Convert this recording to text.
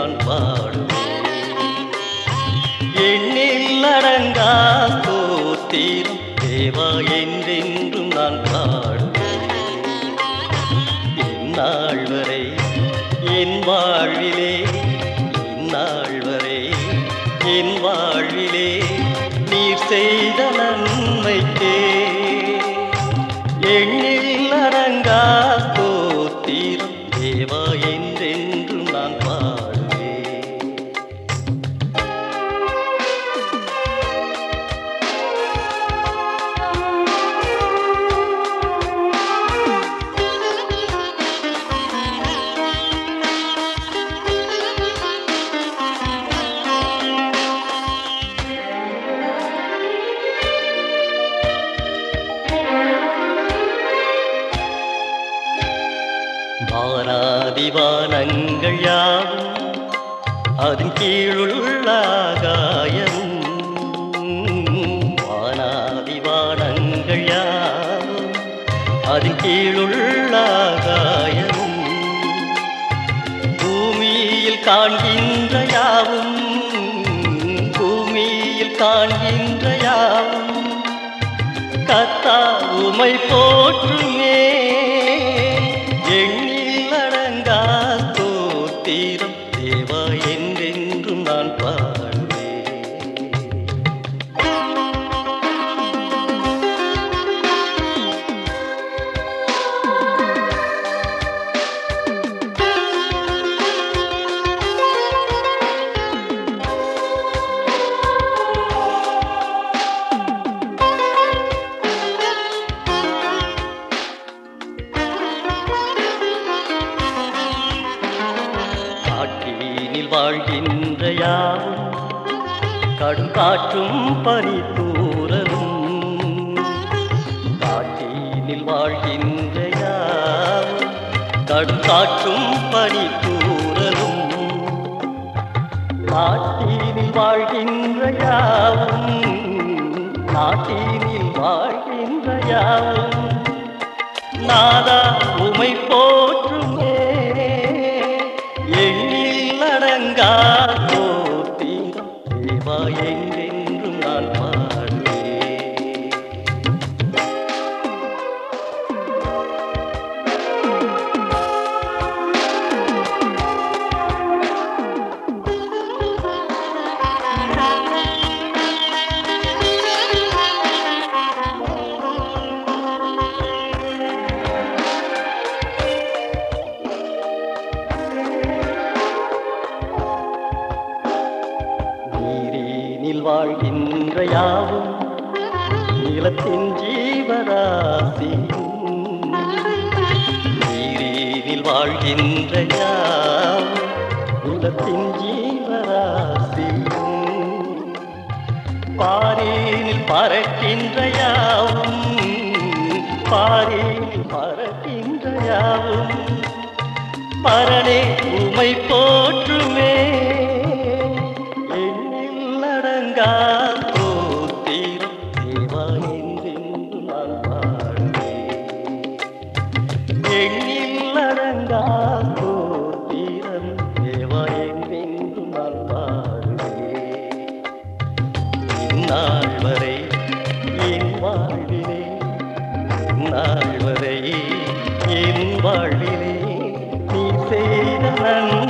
நான் பாடுவேன் எண்ணில் அடங்கா தோத்தீரம் தேவா என்றென்றும் நான் பாடுவேன் எந்நாள் வரை என் வாழ்விலே இந்நாள் வரை என் வாழ்விலே நீர் செய்த நன்மைக்கே எண்ணில் அடங்கா தோத்தீரம் தேவா என்றென்றும் நான் பாடுவேன் வானாதிவானங்கள் யாவும் அதன் கீழுள்ள ஆகாயமும் வானாதிவானங்கள் யாவும் அதன் கீழுள்ள ஆகாயமும் பூமியில் காண்கின்ற யாவும் பூமியில் காண்கின்ற யாவும் கத்தா உமை போற்றுமே எண்ணில் அடங்கா தோத்திரம் தேவா என்றென்றும் நான் பாடுவேன் காட்டினில் வாழ்கின்ற யாவும் கடும் காற்றும் பனி தூரலும் காட்டினில் வாழ்கின்ற யாவும் கடும் காற்றும் பனி தூரலும் காட்டினில் வாழ்கின்ற யாவும் காட்டினில் வாழ்கின்ற யாவும் நாதா உமை போற்றுமே எண்ணில் அடங்கா தோத்தீரம் தேவா எங்கென்றும் நான் பாடுவேன் நீரினில் வாழ்கின்ற யாவும் நிலத்தின் ஜீவராசியும் நீரினில் வாழ்கின்ற யாவும் நிலத்தின் ஜீவராசியும் பாரினில் பறக்கின்ற யாவும் பாரினில் பறக்கின்ற யாவும் பரணே உமை போற்றுமே எண்ணில் அடங்கா தோத்திரம் தேவா என்றென்று நான் பாடுவேன் எண்ணில் அடங்கா தோத்திரம் தேவா என்றென்று நான் பாடுவேன் இந்நாள் வரை என் வாழ்விலே இந்நாள் வரை என் வாழ்விலே நீ செய்த நன்மை